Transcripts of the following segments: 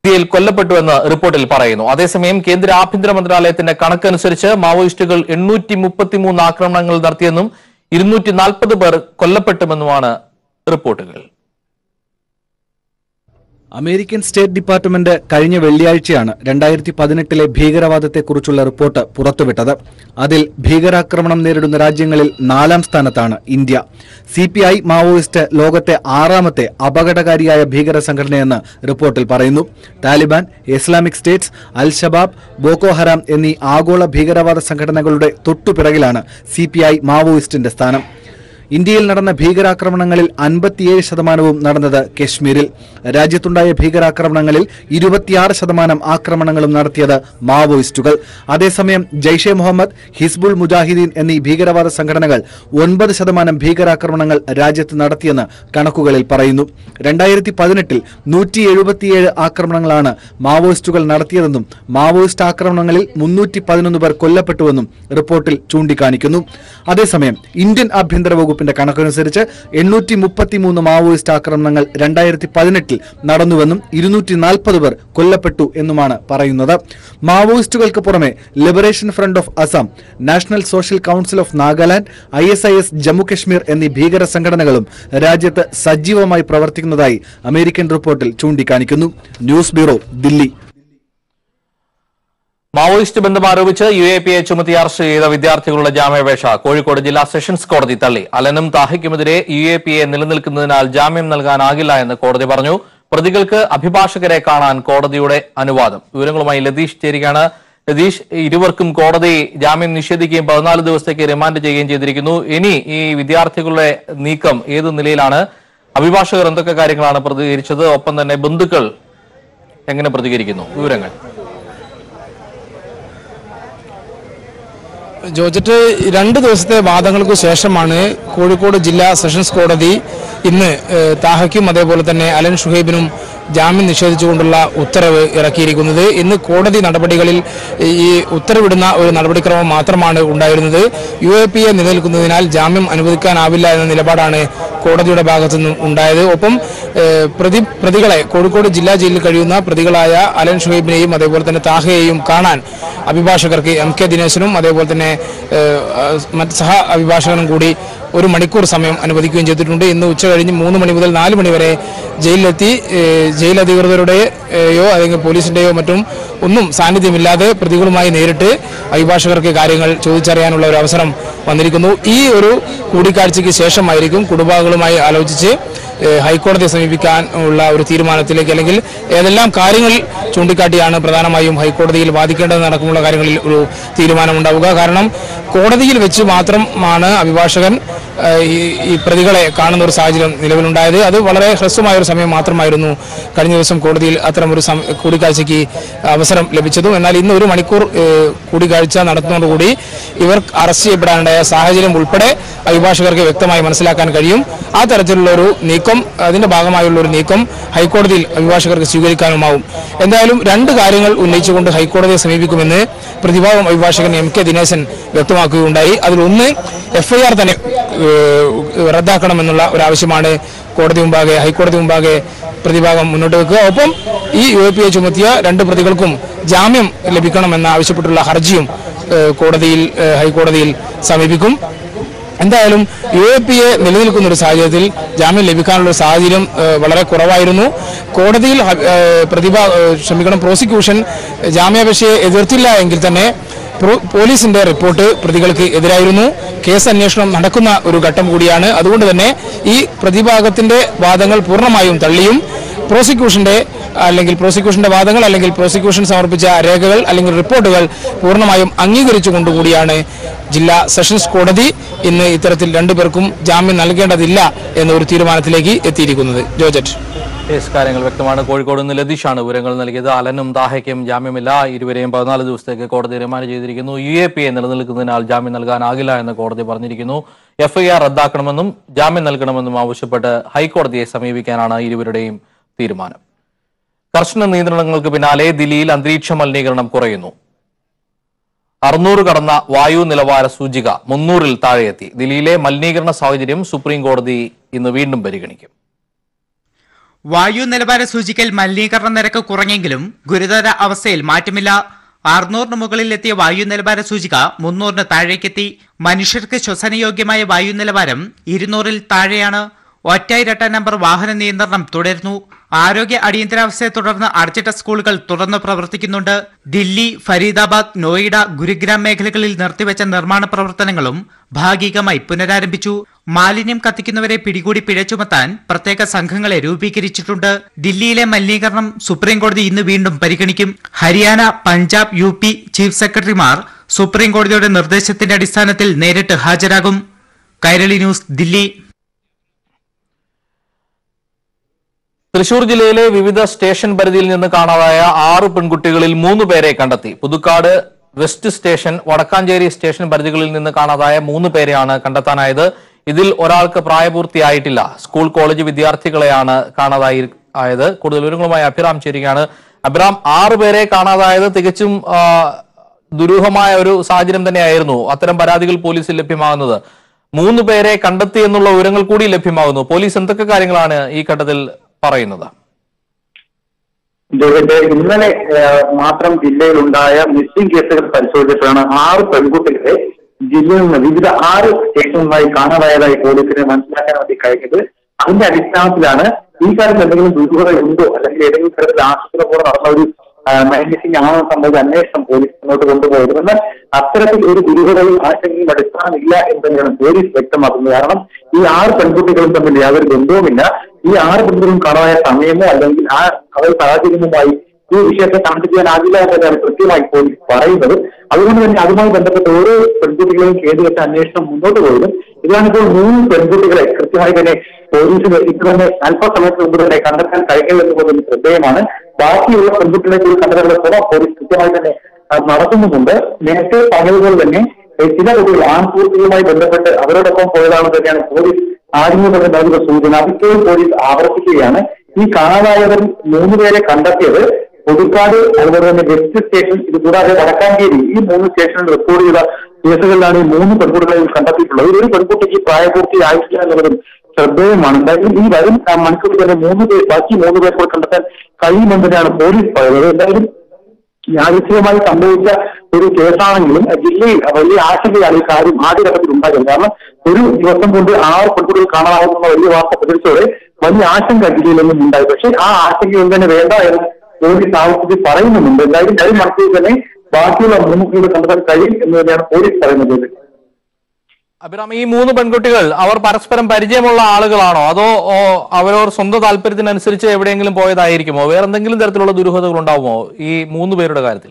ഇന്ത്യയിൽ കൊല്ലപ്പെട്ടുവെന്ന് റിപ്പോർട്ടിൽ പറയുന്നു അതേസമയം കേന്ദ്ര ആഭ്യന്തര മന്ത്രാലയത്തിന്റെ കണക്കനുസരിച്ച് മാവോയിസ്റ്റുകൾ എണ്ണൂറ്റി മുപ്പത്തിമൂന്ന് ആക്രമണങ്ങൾ നടത്തിയെന്നും ഇരുന്നൂറ്റി നാൽപ്പത് പേർ കൊല്ലപ്പെട്ടുമെന്നുമാണ് റിപ്പോർട്ടുകൾ അമേരിക്കൻ സ്റ്റേറ്റ് ഡിപ്പാർട്ട്മെന്റ് കഴിഞ്ഞ വെള്ളിയാഴ്ചയാണ് രണ്ടായിരത്തി പതിനെട്ടിലെ ഭീകരവാദത്തെക്കുറിച്ചുള്ള റിപ്പോർട്ട് പുറത്തുവിട്ടത് അതിൽ ഭീകരാക്രമണം നേരിടുന്ന രാജ്യങ്ങളിൽ നാലാം സ്ഥാനത്താണ് India C P I Maoist ലോകത്തെ ആറാമത്തെ അപകടകാരിയായ ഭീകര സംഘടനയെന്ന് റിപ്പോർട്ടിൽ പറയുന്നു Taliban Islamic States Al Shabaab Boko Haram എന്നീ ആഗോള ഭീകരവാദ സംഘടനകളുടെ തൊട്ടുപിറകിലാണ് സി പി ഐ മാവോയിസ്റ്റിന്റെ സ്ഥാനം ഇന്ത്യയിൽ നടന്ന ഭീകരാക്രമണങ്ങളിൽ അൻപത്തിയേഴ് ശതമാനവും നടന്നത് കശ്മീരിൽ രാജ്യത്തുണ്ടായ ഭീകരാക്രമണങ്ങളിൽ ഇരുപത്തിയാറ് ശതമാനം ആക്രമണങ്ങളും നടത്തിയത് മാവോയിസ്റ്റുകൾ അതേസമയം ജയ്ഷെ മുഹമ്മദ് ഹിസ്ബുൾ മുജാഹിദീൻ എന്നീ ഭീകരവാദ സംഘടനകൾ ഒൻപത് ശതമാനം ഭീകരാക്രമണങ്ങൾ രാജ്യത്ത് നടത്തിയെന്ന് കണക്കുകളിൽ പറയുന്നു രണ്ടായിരത്തി പതിനെട്ടിൽ നൂറ്റി എഴുപത്തിയേഴ് ആക്രമണങ്ങളാണ് മാവോയിസ്റ്റുകൾ നടത്തിയതെന്നും മാവോയിസ്റ്റ് ആക്രമണങ്ങളിൽ മുന്നൂറ്റി പതിനൊന്ന് പേർ കൊല്ലപ്പെട്ടുവെന്നും റിപ്പോർട്ടിൽ ചൂണ്ടിക്കാണിക്കുന്നു അതേസമയം ഇന്ത്യൻ ആഭ്യന്തര വകുപ്പിന്റെ കണക്കനുസരിച്ച് എണ്ണൂറ്റി മുപ്പത്തിമൂന്ന് മാവോയിസ്റ്റ് ആക്രമണങ്ങൾ രണ്ടായിരത്തി പതിനെട്ടിൽ നടന്നുവെന്നും ഇരുന്നൂറ്റി നാൽപ്പത് പേർ കൊല്ലപ്പെട്ടു എന്നുമാണ് പറയുന്നത് മാവോയിസ്റ്റുകൾക്ക് പുറമെ liberation front of Assam national social council of Nagaland I S I S Jammu Kashmir എന്നീ ഭീകര സംഘടനകളും രാജ്യത്ത് സജീവമായി പ്രവർത്തിക്കുന്നതായി അമേരിക്കൻ റിപ്പോർട്ടിൽ ചൂണ്ടിക്കാണിക്കുന്നു ന്യൂസ് ബ്യൂറോ ദില്ലി മാവോയിസ്റ്റ് ബന്ധം ആരോപിച്ച് യു എ പി എ ചുമത്തി അറസ്റ്റ് ചെയ്ത വിദ്യാർത്ഥികളുടെ ജാമ്യാപേക്ഷ കോഴിക്കോട് ജില്ലാ സെഷൻസ് കോടതി തള്ളി അലനും താഹിക്കുമെതിരെ യു എ പി എ നിലനിൽക്കുന്നതിനാൽ ജാമ്യം നൽകാനാകില്ല എന്ന് കോടതി പറഞ്ഞു പ്രതികൾക്ക് അഭിഭാഷകരെ കാണാൻ കോടതിയുടെ അനുവാദം വിവരങ്ങളുമായി ലതീഷ് ചേരുകയാണ് ലതീഷ് ഇരുവർക്കും കോടതി ജാമ്യം നിഷേധിക്കുകയും പതിനാല് ദിവസത്തേക്ക് റിമാൻഡ് ചെയ്യുകയും ചെയ്തിരിക്കുന്നു ഇനി ഈ വിദ്യാർത്ഥികളുടെ നീക്കം ഏത് നിലയിലാണ് അഭിഭാഷകർ എന്തൊക്കെ കാര്യങ്ങളാണ് പ്രതികരിച്ചത് ഒപ്പം തന്നെ ബന്ധുക്കൾ എങ്ങനെ പ്രതികരിക്കുന്നു വിവരങ്ങൾ ജോർജറ്റ് രണ്ട് ദിവസത്തെ വാദങ്ങൾക്ക് ശേഷമാണ് കോഴിക്കോട് ജില്ലാ സെഷൻസ് കോടതി ഇന്ന് ഏഹ്, താഹയ്ക്കും അതേപോലെ തന്നെ അലൻ ഷുഹൈബിനും ജാമ്യം നിഷേധിച്ചുകൊണ്ടുള്ള ഉത്തരവ് ഇറക്കിയിരിക്കുന്നത് ഇന്ന് കോടതി നടപടികളിൽ ഈ ഉത്തരവിടുന്ന ഒരു നടപടിക്രമം മാത്രമാണ് ഉണ്ടായിരുന്നത് യു എ പി എ നിലനിൽക്കുന്നതിനാൽ ജാമ്യം അനുവദിക്കാനാവില്ല എന്ന നിലപാടാണ് കോടതിയുടെ ഭാഗത്തു നിന്നും ഉണ്ടായത് ഒപ്പം ഏഹ്, പ്രതി പ്രതികളെ കോഴിക്കോട് ജില്ലാ ജയിലിൽ കഴിയുന്ന പ്രതികളായ അലൻ ഷുഹൈബിനെയും അതേപോലെ തന്നെ താഹയെയും കാണാൻ അഭിഭാഷകർക്ക് എം കെ ദിനേശനും അതേപോലെ തന്നെ ഏഹ്, അഹ് മറ്റ് സഹ അഭിഭാഷകനും കൂടി ഒരു മണിക്കൂർ സമയം അനുവദിക്കുകയും ചെയ്തിട്ടുണ്ട് ഇന്ന് ഉച്ച കഴിഞ്ഞ് മൂന്ന് മണി മുതൽ നാല് മണി വരെ ജയിലിലെത്തി ഏഹ്, ജയിൽ അധികൃതരുടെയോ അല്ലെങ്കിൽ പോലീസിന്റെയോ മറ്റും ഒന്നും സാന്നിധ്യമില്ലാതെ പ്രതികളുമായി നേരിട്ട് അഭിഭാഷകർക്ക് കാര്യങ്ങൾ ചോദിച്ചറിയാനുള്ള ഒരു അവസരം വന്നിരിക്കുന്നു ഈ ഒരു കൂടിക്കാഴ്ചയ്ക്ക് ശേഷമായിരിക്കും കുടുംബാംഗങ്ങളുമായി ആലോചിച്ച് ഏഹ്, ഹൈക്കോടതിയെ സമീപിക്കാൻ ഉള്ള ഒരു തീരുമാനത്തിലേക്ക് അല്ലെങ്കിൽ ഏതെല്ലാം കാര്യങ്ങൾ ചൂണ്ടിക്കാട്ടിയാണ് പ്രധാനമായും ഹൈക്കോടതിയിൽ വാദിക്കേണ്ടത് നടക്കുമുള്ള കാര്യങ്ങളിൽ ഒരു തീരുമാനമുണ്ടാവുക കാരണം കോടതിയിൽ വെച്ച് മാത്രമാണ് അഭിഭാഷകൻ ഏഹ്, ഈ ഈ പ്രതികളെ കാണുന്ന ഒരു സാഹചര്യം നിലവിലുണ്ടായത് അത് വളരെ ഹ്രസ്വമായ ഒരു സമയം മാത്രമായിരുന്നു കഴിഞ്ഞ ദിവസം കോടതിയിൽ അത്തരം ഒരു സം- കൂടിക്കാഴ്ചയ്ക്ക് അവസരം ലഭിച്ചതും എന്നാൽ ഇന്ന് ഒരു മണിക്കൂർ ഏഹ്, കൂടിക്കാഴ്ച നടത്തുന്നതോടുകൂടി ഇവർ അറസ്റ്റ് ചെയ്യപ്പെടാനുണ്ടായ സാഹചര്യം ഉൾപ്പെടെ അഭിഭാഷകർക്ക് വ്യക്തമായി മനസ്സിലാക്കാൻ കഴിയും ആ തരത്തിലുള്ള ഒരു നീക്കം അതിന്റെ ഭാഗമായുള്ള ഒരു നീക്കം ഹൈക്കോടതിയിൽ അഭിഭാഷകർക്ക് സ്വീകരിക്കാനുമാവും എന്തായാലും രണ്ട് കാര്യങ്ങൾ ഉന്നയിച്ചുകൊണ്ട് ഹൈക്കോടതിയെ സമീപിക്കുമെന്ന് പ്രതിഭാഗം അഭിഭാഷകൻ എം കെ ദിനേശൻ വ്യക്തമാക്കുകയുണ്ടായി അതിലൊന്ന് എഫ്ഐആർ തന്നെ ഏഹ്, റദ്ദാക്കണമെന്നുള്ള ഒരു ആവശ്യമാണ് കോടതി മുമ്പാകെ ഹൈക്കോടതി മുമ്പാകെ പ്രതിഭാഗം മുന്നോട്ട് വെക്കുക ഒപ്പം ഈ യു എ പി എ ചുമത്തിയ രണ്ട് പ്രതികൾക്കും ജാമ്യം ലഭിക്കണമെന്ന് ആവശ്യപ്പെട്ടുള്ള ഹർജിയും ഏഹ്, കോടതിയിൽ ഏഹ്, ഹൈക്കോടതിയിൽ സമീപിക്കും എന്തായാലും യു എ പി എ നിലനിൽക്കുന്ന ഒരു സാഹചര്യത്തിൽ ജാമ്യം ലഭിക്കാനുള്ള ഒരു സാഹചര്യം ഏഹ്, വളരെ കുറവായിരുന്നു കോടതിയിൽ ഹ- ഏഹ്, പ്രതിഭ ഏഹ്, ക്ഷമിക്കണം പ്രോസിക്യൂഷൻ ജാമ്യാപേക്ഷയെ എതിർത്തില്ല എങ്കിൽ തന്നെ പ്രോ- പോലീസിന്റെ റിപ്പോർട്ട് പ്രതികൾക്ക് എതിരായിരുന്നു കേസ് അന്വേഷണം നടക്കുന്ന ഒരു ഘട്ടം കൂടിയാണ് അതുകൊണ്ട് തന്നെ ഈ പ്രതിഭാഗത്തിന്റെ വാദങ്ങൾ പൂർണ്ണമായും തള്ളിയും പ്രോസിക്യൂഷന്റെ അല്ലെങ്കിൽ പ്രോസിക്യൂഷന്റെ വാദങ്ങൾ അല്ലെങ്കിൽ പ്രോസിക്യൂഷൻ സമർപ്പിച്ച രേഖകൾ അല്ലെങ്കിൽ റിപ്പോർട്ടുകൾ പൂർണ്ണമായും അംഗീകരിച്ചു കൊണ്ടുകൂടിയാണ് ജില്ലാ സെഷൻസ് കോടതി ഇന്ന് ഇത്തരത്തിൽ രണ്ടുപേർക്കും ജാമ്യം നൽകേണ്ടതില്ല എന്ന ഒരു തീരുമാനത്തിലേക്ക് എത്തിയിരിക്കുന്നത് ജോർജറ്റ് യെസ് കാര്യങ്ങൾ വ്യക്തമാണ് കോഴിക്കോട് നിന്ന് ലതീഷാണ് വിവരങ്ങൾ നൽകിയത് അലനും ദാഹയ്ക്കും ജാമ്യമില്ല ഇരുവരെയും പതിനാല് ദിവസത്തേക്ക് കോടതി റിമാൻഡ് ചെയ്തിരിക്കുന്നു യു എ പി എ നിലനിൽക്കുന്നതിനാൽ ജാമ്യം നൽകാനാകില്ല എന്ന് കോടതി പറഞ്ഞിരിക്കുന്നു എഫ്ഐആർ റദ്ദാക്കണമെന്നും ജാമ്യം നൽകണമെന്നും ആവശ്യപ്പെട്ട് ഹൈക്കോടതിയെ സമീപിക്കാനാണ് ഇരുവരുടെയും തീരുമാനം കർശന നിയന്ത്രണങ്ങൾക്ക് പിന്നാലെ ദില്ലിയിൽ അന്തരീക്ഷ മലിനീകരണം കുറയുന്നു അറുന്നൂറ് കടന്ന വായു നിലവാര സൂചിക മുന്നൂറിൽ താഴെയെത്തി ദില്ലിയിലെ മലിനീകരണ സാഹചര്യം സുപ്രീം കോടതി ഇന്ന് വീണ്ടും പരിഗണിക്കും വായു നിലവാര സൂചികയിൽ മലിനീകരണ നിരക്ക് കുറഞ്ഞെങ്കിലും ഗുരുതര അവസ്ഥയിൽ മാറ്റമില്ല അറുന്നൂറിന് മുകളിലെത്തിയ വായു നിലവാര സൂചിക മുന്നൂറിന് താഴേക്കെത്തി മനുഷ്യർക്ക് ശ്വസനയോഗ്യമായ വായു നിലവാരം ഇരുന്നൂറിൽ താഴെയാണ് ഒറ്റ ഇരട്ട നമ്പർ വാഹന നിയന്ത്രണം തുടരുന്നു ആരോഗ്യ അടിയന്തരാവസ്ഥയെ തുടർന്ന് അടച്ചിട്ട സ്കൂളുകൾ തുറന്നു പ്രവർത്തിക്കുന്നുണ്ട് ദില്ലി ഫരീദാബാദ് നോയിഡ ഗുരുഗ്രാം മേഖലകളിൽ നിർത്തിവെച്ച നിർമ്മാണ പ്രവർത്തനങ്ങളും ഭാഗികമായി പുനരാരംഭിച്ചു മാലിന്യം കത്തിക്കുന്നവരെ പിടികൂടി പിഴ ചുമത്താൻ പ്രത്യേക സംഘങ്ങളെ രൂപീകരിച്ചിട്ടുണ്ട് ദില്ലിയിലെ മലിനീകരണം സുപ്രീം കോടതി ഇന്ന് വീണ്ടും പരിഗണിക്കും Haryana Punjab U P chief സെക്രട്ടറിമാർ സുപ്രീം കോടതിയുടെ നിർദ്ദേശത്തിന്റെ അടിസ്ഥാനത്തിൽ നേരിട്ട് ഹാജരാകും കൈരളി ന്യൂസ് ദില്ലി തൃശൂർ ജില്ലയിലെ വിവിധ സ്റ്റേഷൻ പരിധിയിൽ നിന്ന് കാണാതായ ആറ് പെൺകുട്ടികളിൽ മൂന്ന് പേരെ കണ്ടെത്തി Puthukkad west station Wadakkanchery station പരിധികളിൽ നിന്ന് കാണാതായ മൂന്ന് പേരെയാണ് കണ്ടെത്താനായത് ഇതിൽ ഒരാൾക്ക് പ്രായപൂർത്തിയായിട്ടില്ല സ്കൂൾ കോളേജ് വിദ്യാർത്ഥികളെയാണ് കാണാതായി ആയത് കൂടുതൽ വിവരങ്ങളുമായി അഭിറാം ചേരുകയാണ് അഭിറാം ആറ് പേരെ കാണാതായത് തികച്ചും ആ, ദുരൂഹമായ ഒരു സാഹചര്യം തന്നെയായിരുന്നു അത്തരം പരാതികൾ പോലീസിൽ ലഭ്യമാകുന്നത് മൂന്ന് പേരെ കണ്ടെത്തി എന്നുള്ള വിവരങ്ങൾ കൂടി ലഭ്യമാകുന്നു പോലീസ് എന്തൊക്കെ കാര്യങ്ങളാണ് ഈ ഘട്ടത്തിൽ പറയുന്നത് ജോലിന്റെ ഇന്നലെ ഏഹ്, മാത്രം ജില്ലയിലുണ്ടായ മിസ്സിംഗ് കേസുകൾ പരിശോധിച്ചപ്പോഴാണ് ആറ് പെൺകുട്ടികളെ ജില്ലയിൽ നിന്ന് വിവിധ ആറ് സ്റ്റേഷനുമായി കാണാതായതായി പോലീസിന് മനസ്സിലാക്കാൻ വേണ്ടി കഴിഞ്ഞത് അതിന്റെ അടിസ്ഥാനത്തിലാണ് ഈ കാര്യത്തിൽ എന്തെങ്കിലും ദുരൂഹതയുണ്ടോ അല്ലെങ്കിൽ ഏതെങ്കിലും തരത്തിൽ ആശുപത്രി നടന്ന ഒരു മിസ്സിംഗ് ആണോ സംബന്ധിച്ച അന്വേഷണം പോലീസ് മുന്നോട്ട് കൊണ്ടുപോയത് എന്നാൽ അത്തരത്തിൽ ഒരു ദുരൂഹതയും ആശങ്കയും അടിസ്ഥാനമില്ല എന്ന് തന്നെയാണ് പോലീസ് വ്യക്തമാക്കുന്നത് കാരണം ഈ ആറ് പെൺകുട്ടികളും തമ്മിൽ യാതൊരു ബന്ധവുമില്ല ഈ ആറ് പെൺകുട്ടികളും കാണാതായ സമയമോ അല്ലെങ്കിൽ ആ അവർ സാഹചര്യവുമായി ഈ വിഷയത്തെ കണക്ട് ചെയ്യാനാകില്ല എന്നതാണ് കൃത്യമായി പോലീസ് പറയുന്നത് അതുകൊണ്ട് തന്നെ അതുമായി ബന്ധപ്പെട്ട ഓരോ പെൺകുട്ടികളെയും കേന്ദ്രീകരിച്ച അന്വേഷണം മുന്നോട്ട് പോയതും ഇതാണിപ്പോൾ മൂന്ന് പെൺകുട്ടികളെ കൃത്യമായി തന്നെ പോലീസിന് ഇപ്പോൾ തന്നെ അല്പസമയത്തിന് മുമ്പ് തന്നെ കണ്ടെത്താൻ കഴിഞ്ഞു എന്നുള്ളത് ശ്രദ്ധേയമാണ് ബാക്കിയുള്ള പെൺകുട്ടികളെ കൂടി കണ്ടെത്താനുള്ള ശ്രമം പോലീസ് കൃത്യമായി തന്നെ ആ, നടത്തുന്നുമുണ്ട് നേരത്തെ പറഞ്ഞതുപോലെ തന്നെ ഏഹ്, ചില കുട്ടികൾ ആൺസുഹൃത്തുക്കളുമായി ബന്ധപ്പെട്ട് അവരോടൊപ്പം പോയതാണെന്ന് തന്നെയാണ് പോലീസ് ആദ്യമേ തന്നെ നൽകുന്ന സൂചന അതിപ്പോഴും പോലീസ് ആവർത്തിക്കുകയാണ് ഈ കാണാതായവർ മൂന്ന് പേരെ കണ്ടെത്തിയത് പുതുക്കാട് അതുപോലെ തന്നെ വെസ്റ്റ് സ്റ്റേഷൻ ഇത് കൂടാതെ വടക്കാഞ്ചേരി ഈ മൂന്ന് സ്റ്റേഷനിൽ റെക്കോർഡ് ചെയ്ത കേസുകളിലാണ് ഈ മൂന്ന് പെൺകുട്ടികളെ കണ്ടെത്തിയിട്ടുള്ളത് ഒരു പെൺകുട്ടിക്ക് പ്രായപൂർത്തിയായിട്ടില്ല എന്നുള്ളതും ശ്രദ്ധേയമാണ് എന്തായാലും ഈ വരും ആ, മണിക്കൂറിൽ തന്നെ മൂന്ന് പേർ ബാക്കി മൂന്ന് പേർ കൂടെ കണ്ടെത്താൻ കഴിയുമെന്ന് തന്നെയാണ് പോലീസ് പറയുന്നത് എന്തായാലും യാദൃശ്ചികമായി സംഭവിച്ച ഒരു കേസാണെങ്കിലും ജില്ലയിൽ വലിയ ആശങ്കയാണ് ഈ കാര്യം ആദ്യഘട്ടത്തിൽ ഉണ്ടായത് കാരണം ഒരു ദിവസം കൊണ്ട് ആറ് പെൺകുട്ടികൾ കാണാനാവുന്ന വലിയ വാർത്ത പ്രചരിച്ചതോടെ വലിയ ആശങ്ക ജില്ലയിൽ നിന്നും ഉണ്ടായി പക്ഷേ ആ ആശങ്കയൊന്നും തന്നെ വേണ്ട എന്ന് പോലീസ് ആവർത്തിച്ച് പറയുന്നുമുണ്ട് എന്തായാലും വരും മണിക്കൂറിൽ തന്നെ ബാക്കിയുള്ള മൂന്ന് കുട്ടികളെ കണ്ടെത്താൻ കഴിയും എന്ന് തന്നെയാണ് പോലീസ് പറയുന്നത് അഭിറാം ഈ മൂന്ന് പെൺകുട്ടികൾ അവർ പരസ്പരം പരിചയമുള്ള ആളുകളാണോ അതോ ഓ, അവരവർ സ്വന്തം താല്പര്യത്തിനനുസരിച്ച് എവിടെയെങ്കിലും പോയതായിരിക്കുമോ വേറെ എന്തെങ്കിലും തരത്തിലുള്ള ദുരൂഹതകൾ ഉണ്ടാവുമോ ഈ മൂന്ന് പേരുടെ കാര്യത്തിൽ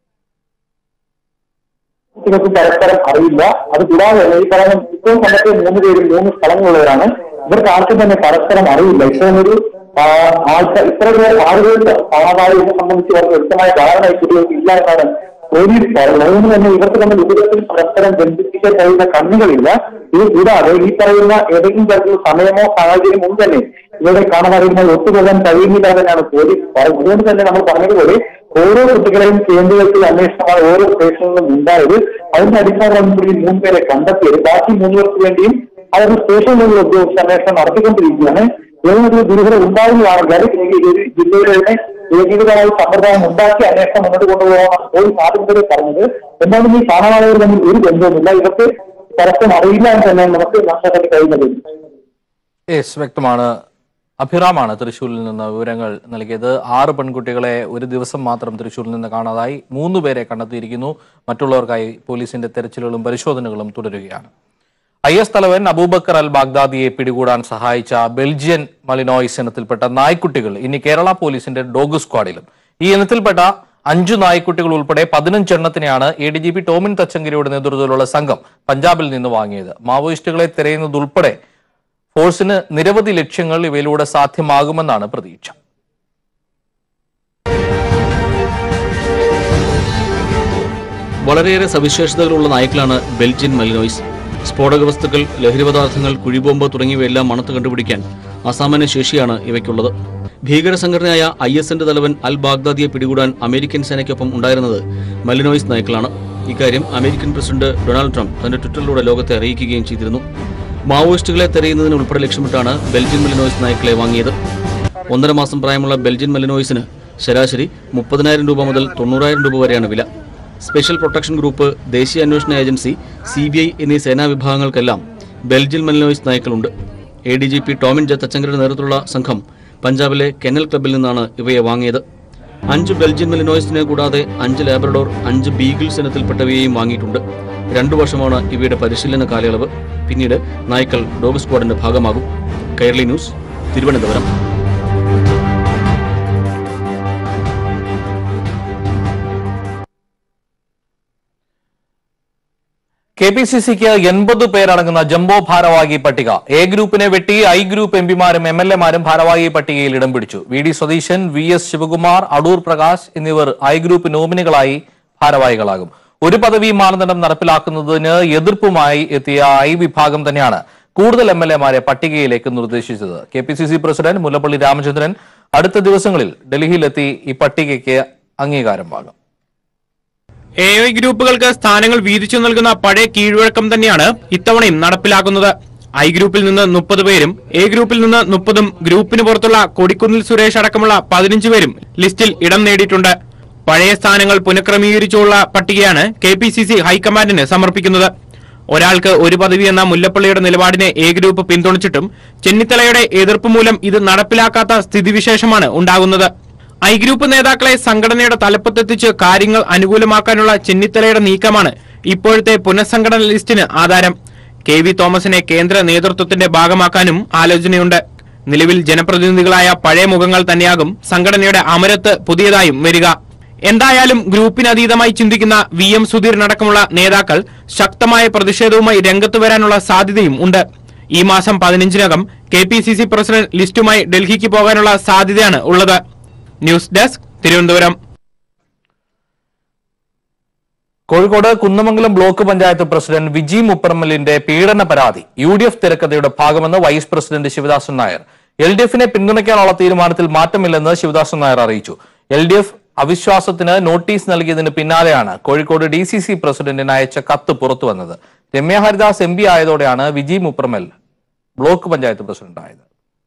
കുട്ടികൾക്ക് പരസ്പരം അറിയില്ല അത് കൂടാതെ തന്നെ ഈ പറയുന്ന ഇപ്പോൾ കണ്ടെത്തിയ മൂന്ന് പേരും മൂന്ന് സ്ഥലങ്ങളുള്ളവരാണ് ഇവർക്ക് ആർക്കും തന്നെ പരസ്പരം അറിയില്ല ഇത്തരം ഒരു ആ, ആൾക്കാർ ഇത്ര പേർ ആളുകളുടെ കാണാതായതിനെ സംബന്ധിച്ച് അവർക്ക് വ്യക്തമായ ധാരണ ഈ കുട്ടികൾക്ക് ഇല്ല എന്നാണ് പോലീസ് പറയുന്നത് അതുകൊണ്ട് തന്നെ ഇവർക്ക് തമ്മിൽ ഇത്തരത്തിൽ പരസ്പരം ബന്ധിപ്പിക്കാൻ കഴിയുന്ന കണ്ണുകളില്ല ഇത് കൂടാതെ ഈ പറയുന്ന ഏതെങ്കിലും തരത്തിലുള്ള സമയമോ സാഹചര്യമോ ഒന്നും തന്നെ ഇവരുടെ കാണാതായതുമായി ഒത്തുപോകാൻ കഴിയുന്നില്ല എന്നാണ് പോലീസ് പറയുന്നത് അതുകൊണ്ട് തന്നെ നമ്മൾ പറഞ്ഞതുപോലെ ഓരോ കുട്ടികളെയും കേന്ദ്രീകരിച്ച് അന്വേഷണമാണ് ഓരോ സ്റ്റേഷനിലും ഉണ്ടായത് അതിന്റെ അടിസ്ഥാനത്തിൽ ഈ മൂന്ന് പേരെ കണ്ടെത്തിയത് ബാക്കി മൂന്ന് പേർക്ക് വേണ്ടിയും അവരുടെ സ്റ്റേഷനിലുള്ള ഉദ്യോഗസ്ഥ അന്വേഷണം നടത്തിക്കൊണ്ടിരിക്കുകയാണ് ഏതൊരു ദുരിതം ഉണ്ടാവുകയാണെങ്കിൽ അല്ലെങ്കിൽ ഈ ഒരു ജില്ലയുടെ തന്നെ ഏകീകൃതമായ സമ്പ്രദായം ഉണ്ടാക്കി അന്വേഷണം മുന്നോട്ട് കൊണ്ടുപോകാനാണ് പോലീസ് ആദ്യം മുതലേ പറഞ്ഞത് എന്നാലും ഈ കാണാതായവർ തമ്മിൽ ഒരു ബന്ധവുമില്ല ഇവർക്ക് പരസ്പരം അറിയില്ല എന്ന് തന്നെ നമുക്ക് മനസ്സിലാക്കാൻ കഴിയുന്നത് യെസ് വ്യക്തമാണ് അഭിറാമാണ് തൃശ്ശൂരിൽ നിന്ന് വിവരങ്ങൾ നൽകിയത് ആറ് പെൺകുട്ടികളെ ഒരു ദിവസം മാത്രം തൃശ്ശൂരിൽ നിന്ന് കാണാതായി മൂന്ന് പേരെ കണ്ടെത്തിയിരിക്കുന്നു മറ്റുള്ളവർക്കായി പോലീസിന്റെ തെരച്ചിലുകളും പരിശോധനകളും തുടരുകയാണ് ഐ എസ് തലവൻ അബൂബക്കർ അൽ ബാഗ്ദാദിയെ പിടികൂടാൻ സഹായിച്ച ബെൽജിയൻ മലിനോയിസ് ഇനത്തിൽപ്പെട്ട നായ്ക്കുട്ടികൾ ഇനി കേരള പോലീസിന്റെ ഡോഗ് സ്ക്വാഡിലും ഈ ഇനത്തിൽപ്പെട്ട അഞ്ചു നായ്ക്കുട്ടികൾ ഉൾപ്പെടെ പതിനഞ്ചെണ്ണത്തിനെയാണ് A D G P Tomin തച്ചങ്കരിയുടെ നേതൃത്വത്തിലുള്ള സംഘം പഞ്ചാബിൽ നിന്ന് വാങ്ങിയത് മാവോയിസ്റ്റുകളെ തിരയുന്നതുൾപ്പെടെ ഫോഴ്സിന് നിരവധി ലക്ഷ്യങ്ങൾ ഇവയിലൂടെ സാധ്യമാകുമെന്നാണ് പ്രതീക്ഷ വളരെയേറെ സവിശേഷതകളുള്ള നായ്ക്കളാണ് ബെൽജിയൻ മലിനോയ്സ് സ്ഫോടക വസ്തുക്കൾ ലഹരി പദാർത്ഥങ്ങൾ കുഴിബോംബ് തുടങ്ങിയവയെല്ലാം മണത്ത് കണ്ടുപിടിക്കാൻ അസാമാന്യ ശേഷിയാണ് ഇവയ്ക്കുള്ളത് ഭീകര സംഘടനയായ ഐ എസിന്റെ തലവൻ അൽ ബാഗ്ദാദിയെ പിടികൂടാൻ അമേരിക്കൻ സേനയ്ക്കൊപ്പം ഉണ്ടായിരുന്നത് മലിനോയ്സ് നായ്ക്കളാണ് ഇക്കാര്യം അമേരിക്കൻ പ്രസിഡന്റ് ഡൊണാൾഡ് ട്രംപ് തന്റെ ട്വിറ്ററിലൂടെ ലോകത്തെ അറിയിക്കുകയും ചെയ്തിരുന്നു മാവോയിസ്റ്റുകളെ തെരയുന്നതിന് ഉൾപ്പെടെ ലക്ഷ്യമിട്ടാണ് ബെൽജിയൻ മലിനോയ്സ് നായ്ക്കളെ വാങ്ങിയത് ഒന്നര മാസം പ്രായമുള്ള ബെൽജിയൻ മലിനോയിസിന് ശരാശരി മുപ്പതിനായിരം രൂപ മുതൽ തൊണ്ണൂറായിരം രൂപ വരെയാണ് വില സ്പെഷ്യൽ പ്രൊട്ടക്ഷൻ ഗ്രൂപ്പ് ദേശീയ അന്വേഷണ ഏജൻസി സി ബി ഐ എന്നീ സേനാ വിഭാഗങ്ങൾക്കെല്ലാം ബെൽജിയൻ മലിനോയിസ് നായ്ക്കളുണ്ട് A D G P Tomin J തച്ചങ്കരുടെ നേതൃത്വത്തിലുള്ള സംഘം പഞ്ചാബിലെ കെന്നൽ ക്ലബിൽ നിന്നാണ് ഇവയെ വാങ്ങിയത് അഞ്ച് ബെൽജിയൻ മെലിനോയിസിനെ കൂടാതെ അഞ്ച് ലാബ്രഡോർ അഞ്ച് ബീഗിൾസ് ഇനത്തിൽപ്പെട്ടവയെയും വാങ്ങിയിട്ടുണ്ട് രണ്ടു വർഷമാണ് ഇവയുടെ പരിശീലന കാലയളവ് പിന്നീട് നായ്ക്കൾ ഡോഗ് സ്ക്വാഡിന്റെ ഭാഗമാകും Kairali news Thiruvananthapuram K P C സിക്ക് എൺപത് പേരടങ്ങുന്ന ജംബോ ഭാരവാഹി പട്ടിക എ ഗ്രൂപ്പിനെ വെട്ടി ഐ ഗ്രൂപ്പ് എംപിമാരും എം എൽ എമാരും ഭാരവാഹി പട്ടികയിൽ ഇടം പിടിച്ചു V D Satheesan V S Sivakumar Adoor Prakash എന്നിവർ ഐ ഗ്രൂപ്പ് നോമിനികളായി ഭാരവാഹികളാകും ഒരു പദവി മാനദണ്ഡം നടപ്പിലാക്കുന്നതിന് എതിർപ്പുമായി എത്തിയ ഐ വിഭാഗം തന്നെയാണ് കൂടുതൽ എം എൽ എമാരെ പട്ടികയിലേക്ക് നിർദ്ദേശിച്ചത് K P C C president Mullappally Ramachandran അടുത്ത ദിവസങ്ങളിൽ ഡൽഹിയിലെത്തി ഈ പട്ടികയ്ക്ക് അംഗീകാരം വാങ്ങും എ ഐ ഗ്രൂപ്പുകൾക്ക് സ്ഥാനങ്ങൾ വീതിച്ചു നൽകുന്ന പഴയ കീഴ്വഴക്കം തന്നെയാണ് ഇത്തവണയും നടപ്പിലാക്കുന്നത് ഐ ഗ്രൂപ്പിൽ നിന്ന് മുപ്പത് പേരും എ ഗ്രൂപ്പിൽ നിന്ന് മുപ്പതും ഗ്രൂപ്പിന് പുറത്തുള്ള കൊടിക്കുന്നിൽ സുരേഷ് അടക്കമുള്ള പതിനഞ്ച് പേരും ലിസ്റ്റിൽ ഇടം നേടിയിട്ടുണ്ട് പഴയ സ്ഥാനങ്ങൾ പുനഃക്രമീകരിച്ചുള്ള പട്ടികയാണ് കെ പി സി സി ഹൈക്കമാൻഡിന് സമർപ്പിക്കുന്നത് ഒരാൾക്ക് ഒരു പദവി എന്ന മുല്ലപ്പള്ളിയുടെ നിലപാടിനെ എ ഗ്രൂപ്പ് പിന്തുണച്ചിട്ടും ചെന്നിത്തലയുടെ എതിർപ്പ് മൂലം ഇത് നടപ്പിലാക്കാത്ത സ്ഥിതിവിശേഷമാണ് ഉണ്ടാകുന്നത് ഐ ഗ്രൂപ്പ് നേതാക്കളെ സംഘടനയുടെ തലപ്പത്തെത്തിച്ച് കാര്യങ്ങൾ അനുകൂലമാക്കാനുള്ള ചെന്നിത്തലയുടെ നീക്കമാണ് ഇപ്പോഴത്തെ പുനഃസംഘടന ലിസ്റ്റിന് ആധാരം കെ വി തോമസിനെ കേന്ദ്ര നേതൃത്വത്തിന്റെ ഭാഗമാക്കാനും ആലോചനയുണ്ട് നിലവിൽ ജനപ്രതിനിധികളായ പഴയ മുഖങ്ങൾ തന്നെയാകും സംഘടനയുടെ അമരത്ത് പുതിയതായും വരിക എന്തായാലും ഗ്രൂപ്പിനതീതമായി ചിന്തിക്കുന്ന വി എം സുധീറിനടക്കമുള്ള നേതാക്കൾ ശക്തമായ പ്രതിഷേധവുമായി രംഗത്ത് വരാനുള്ള സാധ്യതയും ഉണ്ട് ഈ മാസം പതിനഞ്ചിനകം K P C C president ലിസ്റ്റുമായി ഡൽഹിക്ക് പോകാനുള്ള സാധ്യതയാണ് ഉള്ളത് news desk Thiruvananthapuram Kozhikode Kunnamangalam block panchayat president Viji മുപ്പറമ്മലിന്റെ പീഡന പരാതി യു ഡി എഫ് തിരക്കഥയുടെ ഭാഗമെന്ന് vice president Sivadasan Nair L D എഫിനെ പിന്തുണയ്ക്കാനുള്ള തീരുമാനത്തിൽ മാറ്റമില്ലെന്ന് ശിവദാസൻ നായർ അറിയിച്ചു എൽ ഡി എഫ് അവിശ്വാസത്തിന് നോട്ടീസ് നൽകിയതിന് പിന്നാലെയാണ് കോഴിക്കോട് ഡി സി സി പ്രസിഡന്റിന് അയച്ച കത്ത് പുറത്തുവന്നത് രമ്യ ഹരിദാസ് എം പി ആയതോടെയാണ് വിജി മുപ്പറമ്മൽ ബ്ലോക്ക് പഞ്ചായത്ത് പ്രസിഡന്റായത്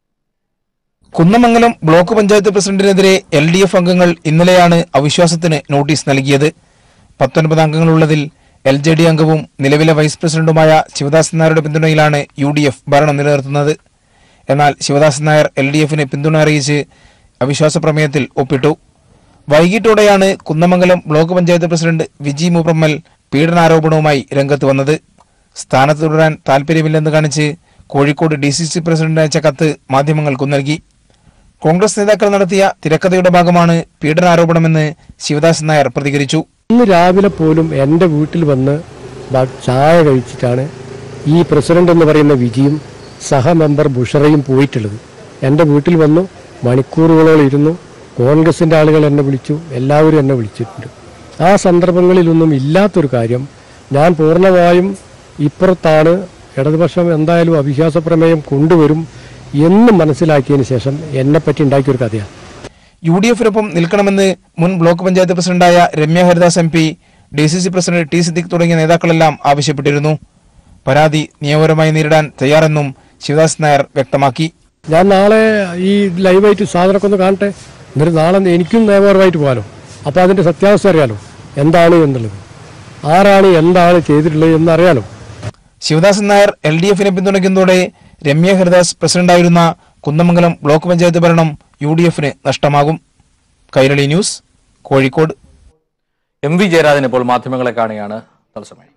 കുന്നമംഗലം ബ്ലോക്ക് പഞ്ചായത്ത് പ്രസിഡന്റിനെതിരെ എൽ ഡി എഫ് അംഗങ്ങൾ ഇന്നലെയാണ് അവിശ്വാസത്തിന് നോട്ടീസ് നൽകിയത് പത്തൊൻപത് അംഗങ്ങളുള്ളതിൽ എൽ ജെ ഡി അംഗവും നിലവിലെ വൈസ് പ്രസിഡന്റുമായ ശിവദാസൻ നായരുടെ പിന്തുണയിലാണ് യു ഡി എഫ് ഭരണം നിലനിർത്തുന്നത് എന്നാൽ ശിവദാസൻ നായർ എൽ ഡി എഫിന് പിന്തുണ അറിയിച്ച് അവിശ്വാസ പ്രമേയത്തിൽ ഒപ്പിട്ടു വൈകിട്ടോടെയാണ് കുന്നമംഗലം ബ്ലോക്ക് പഞ്ചായത്ത് പ്രസിഡന്റ് വിജി മുപ്രമ്മൽ പീഡനാരോപണവുമായി രംഗത്ത് വന്നത് സ്ഥാനത്ത് തുടരാൻ താൽപ്പര്യമില്ലെന്ന് കാണിച്ച് Kozhikode D C C president അയച്ച കത്ത് മാധ്യമങ്ങൾക്കു നൽകി കോൺഗ്രസ് നേതാക്കൾ നടത്തിയ തിരക്കഥയുടെ ഭാഗമാണ് പീഡനാരോപണമെന്ന് ശിവദാസൻ നായർ പ്രതികരിച്ചു ഇന്ന് രാവിലെ പോലും എൻ്റെ വീട്ടിൽ വന്ന് ഭ- ചായ കഴിച്ചിട്ടാണ് ഈ പ്രസിഡന്റ് എന്ന് പറയുന്ന വിജിയും സഹമെമ്പർ ബുഷറയും പോയിട്ടുള്ളത് എൻ്റെ വീട്ടിൽ വന്നു മണിക്കൂറുകളോളം ഇരുന്നു കോൺഗ്രസിൻ്റെ ആളുകൾ എന്നെ വിളിച്ചു എല്ലാവരും എന്നെ വിളിച്ചിട്ടുണ്ട് ആ സന്ദർഭങ്ങളിലൊന്നും ഇല്ലാത്തൊരു കാര്യം ഞാൻ പൂർണ്ണമായും ഇപ്പുറത്താണ് ഇടതുപക്ഷം എന്തായാലും അവിശ്വാസ പ്രമേയം കൊണ്ടുവരും എന്ന് മനസ്സിലാക്കിയതിന് ശേഷം എന്നെപ്പറ്റി ഉണ്ടാക്കിയൊരു കഥയാണ് യു ഡി എഫിനൊപ്പം നിൽക്കണമെന്ന് മുൻ ബ്ലോക്ക് പഞ്ചായത്ത് പ്രസിഡന്റായ Ramya Haridas M P D C C president T Siddique തുടങ്ങിയ നേതാക്കളെല്ലാം ആവശ്യപ്പെട്ടിരുന്നു പരാതി നിയമപരമായി നേരിടാൻ തയ്യാറെന്നും ശിവദാസ് നായർ വ്യക്തമാക്കി ഞാൻ നാളെ ഈ ലൈവായിട്ട് സാധനമൊക്കെ ഒന്ന് കാണട്ടെ എന്നിട്ട് നാളെ എനിക്കും നിയമപരമായിട്ട് പോകാലോ അപ്പോൾ അതിൻ്റെ സത്യാവസ്ഥ അറിയാലോ എന്താണ് എന്നുള്ളത് ആരാണ് എന്താണ് ചെയ്തിട്ടുള്ളത് എന്നറിയാലോ ശിവദാസൻ നായർ എൽ ഡി എഫിനെ പിന്തുണയ്ക്കുന്നതോടെ രമ്യ ഹരിദാസ് പ്രസിഡന്റായിരുന്ന കുന്നമംഗലം ബ്ലോക്ക് പഞ്ചായത്ത് ഭരണം യു ഡി എഫിന് നഷ്ടമാകും Kairali news Kozhikode M V Jayarajan ഇപ്പോൾ മാധ്യമങ്ങളെ കാണുകയാണ് തത്സമയം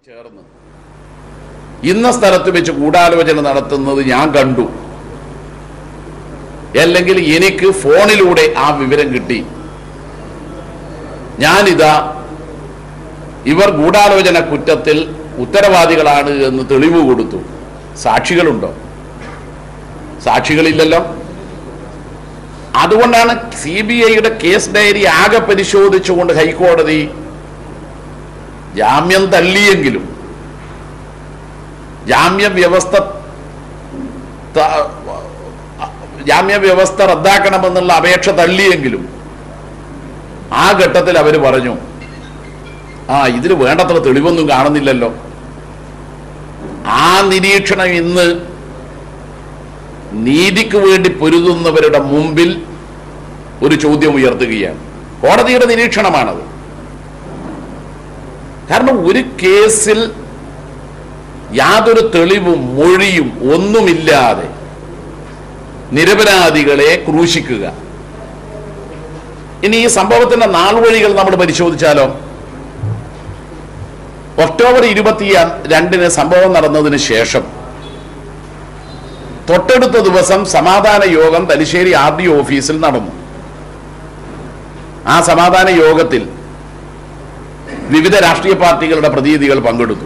ഇന്ന സ്ഥലത്ത് വെച്ച് ഗൂഢാലോചന നടത്തുന്നത് ഞാൻ കണ്ടു അല്ലെങ്കിൽ എനിക്ക് ഫോണിലൂടെ ആ വിവരം കിട്ടി ഞാനിതാ ഇവർ ഗൂഢാലോചന കുറ്റത്തിൽ ഉത്തരവാദികളാണ് എന്ന് തെളിവ് കൊടുത്തു സാക്ഷികളുണ്ടോ സാക്ഷികളില്ലല്ലോ അതുകൊണ്ടാണ് സി ബി ഐയുടെ കേസ് ഡയറി ആകെ പരിശോധിച്ചുകൊണ്ട് ഹൈക്കോടതി ജാമ്യം തള്ളിയെങ്കിലും ജാമ്യ വ്യവസ്ഥ ത- ജാമ്യ വ്യവസ്ഥ റദ്ദാക്കണമെന്നുള്ള അപേക്ഷ തള്ളിയെങ്കിലും ആ ഘട്ടത്തിൽ അവർ പറഞ്ഞു ആ ഇതിന് വേണ്ടത്ര തെളിവൊന്നും കാണുന്നില്ലല്ലോ ആ നിരീക്ഷണം ഇന്ന് നീതിക്ക് വേണ്ടി പൊരുതുന്നവരുടെ മുമ്പിൽ ഒരു ചോദ്യം ഉയർത്തുകയാണ് കോടതിയുടെ നിരീക്ഷണമാണത് കാരണം ഒരു കേസിൽ യാതൊരു തെളിവും മൊഴിയും ഒന്നുമില്ലാതെ നിരപരാധികളെ ക്രൂശിക്കുക ഇനി ഈ സംഭവത്തിന്റെ നാൾവഴികൾ നമ്മൾ പരിശോധിച്ചാലോ ഒക്ടോബർ ഇരുപത്തി രണ്ടിന് സംഭവം നടന്നതിന് ശേഷം തൊട്ടടുത്ത ദിവസം സമാധാന യോഗം തലശ്ശേരി ആർ ഡി ഓഫീസിൽ നടന്നു ആ സമാധാന യോഗത്തിൽ വിവിധ രാഷ്ട്രീയ പാർട്ടികളുടെ പ്രതിനിധികൾ പങ്കെടുത്തു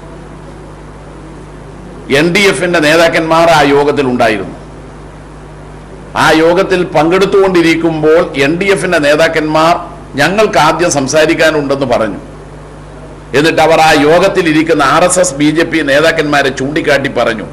എൻ ഡി എഫിന്റെ നേതാക്കന്മാർ ആ യോഗത്തിൽ ഉണ്ടായിരുന്നു ആ യോഗത്തിൽ പങ്കെടുത്തുകൊണ്ടിരിക്കുമ്പോൾ എൻ ഡി എഫിന്റെ നേതാക്കന്മാർ ഞങ്ങൾക്ക് ആദ്യം സംസാരിക്കാനുണ്ടെന്ന് പറഞ്ഞു എന്നിട്ട് അവർ ആ യോഗത്തിൽ ഇരിക്കുന്ന R S S B J P നേതാക്കന്മാരെ ചൂണ്ടിക്കാട്ടി പറഞ്ഞു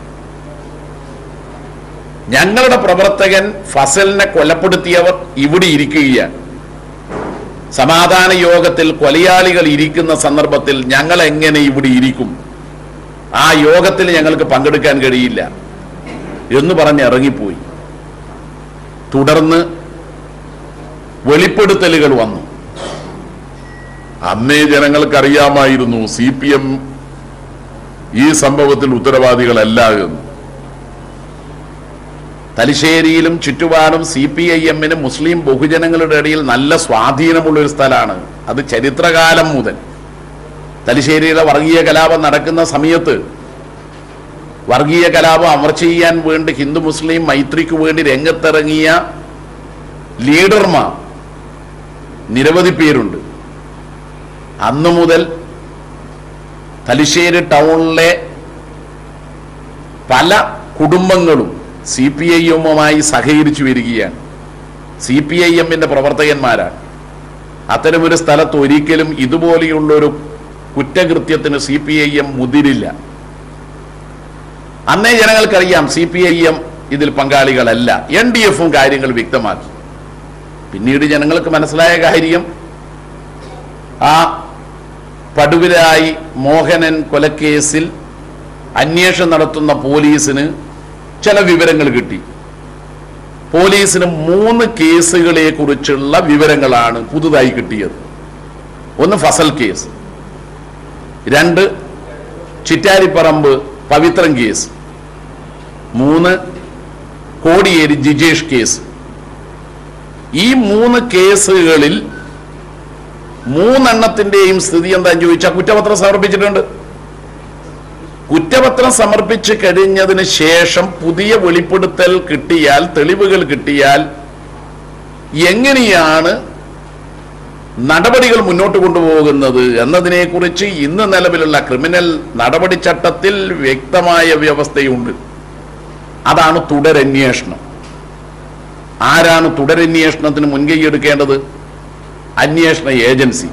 ഞങ്ങളുടെ പ്രവർത്തകൻ ഫസലിനെ കൊലപ്പെടുത്തിയവർ ഇവിടെ ഇരിക്കുകയാണ് സമാധാന യോഗത്തിൽ കൊലയാളികൾ ഇരിക്കുന്ന സന്ദർഭത്തിൽ ഞങ്ങൾ എങ്ങനെ ഇവിടെ ഇരിക്കും ആ യോഗത്തിൽ ഞങ്ങൾക്ക് പങ്കെടുക്കാൻ കഴിയില്ല എന്ന് പറഞ്ഞ് ഇറങ്ങിപ്പോയി തുടർന്ന് വെളിപ്പെടുത്തലുകൾ വന്നു അന്നേ ജനങ്ങൾക്കറിയാമായിരുന്നു സി പി എം ഈ സംഭവത്തിൽ ഉത്തരവാദികളല്ല എന്ന് തലശ്ശേരിയിലും ചുറ്റുപാടും സി പി ഐ എമ്മിന് മുസ്ലിം ബഹുജനങ്ങളുടെ ഇടയിൽ നല്ല സ്വാധീനമുള്ള ഒരു സ്ഥലമാണ് അത് ചരിത്രകാലം മുതൽ തലശ്ശേരിയിലെ വർഗീയ കലാപം നടക്കുന്ന സമയത്ത് വർഗീയ കലാപം അമർച്ച ചെയ്യാൻ വേണ്ടി ഹിന്ദു മുസ്ലിം മൈത്രിക്ക് വേണ്ടി രംഗത്തിറങ്ങിയ ലീഡർമാർ നിരവധി പേരുണ്ട് അന്നു മുതൽ തലശ്ശേരി ടൗണിലെ പല കുടുംബങ്ങളും സി പി ഐ എമ്മുമായി സഹകരിച്ചു വരികയാണ് സി പി ഐ എമ്മിന്റെ പ്രവർത്തകന്മാരാണ് അത്തരമൊരു സ്ഥലത്ത് ഒരിക്കലും ഇതുപോലെയുള്ളൊരു കുറ്റകൃത്യത്തിന് സി പി ഐ എം മുതിരില്ല അന്നേ ജനങ്ങൾക്കറിയാം സി പി ഐ എം ഇതിൽ പങ്കാളികളല്ല എൻ ഡി എഫും കാര്യങ്ങൾ വ്യക്തമാക്കി പിന്നീട് ജനങ്ങൾക്ക് മനസ്സിലായ കാര്യം ആ പടുവിലായി മോഹനൻ കൊലക്കേസിൽ അന്വേഷണം നടത്തുന്ന പോലീസിന് ചില വിവരങ്ങൾ കിട്ടി പോലീസിന് മൂന്ന് കേസുകളെ കുറിച്ചുള്ള വിവരങ്ങളാണ് പുതുതായി കിട്ടിയത് ഒന്ന് ഫസൽ കേസ് രണ്ട് ചിറ്റാരിപ്പറമ്പ് പവിത്രൻ കേസ് മൂന്ന് കോടിയേരി ജിജേഷ് കേസ് ഈ മൂന്ന് കേസുകളിൽ മൂന്നെണ്ണത്തിന്റെയും സ്ഥിതി എന്താന്ന് ചോദിച്ചാൽ കുറ്റപത്രം സമർപ്പിച്ചിട്ടുണ്ട് കുറ്റപത്രം സമർപ്പിച്ച് കഴിഞ്ഞതിന് ശേഷം പുതിയ വെളിപ്പെടുത്തൽ കിട്ടിയാൽ തെളിവുകൾ കിട്ടിയാൽ എങ്ങനെയാണ് നടപടികൾ മുന്നോട്ട് കൊണ്ടുപോകുന്നത് എന്നതിനെക്കുറിച്ച് ഇന്ന് നിലവിലുള്ള ക്രിമിനൽ നടപടി ചട്ടത്തിൽ വ്യക്തമായ വ്യവസ്ഥയുണ്ട് അതാണ് തുടരന്വേഷണം ആരാണ് തുടരന്വേഷണത്തിന് മുൻകൈ എടുക്കേണ്ടത് അന്വേഷണ ഏജൻസി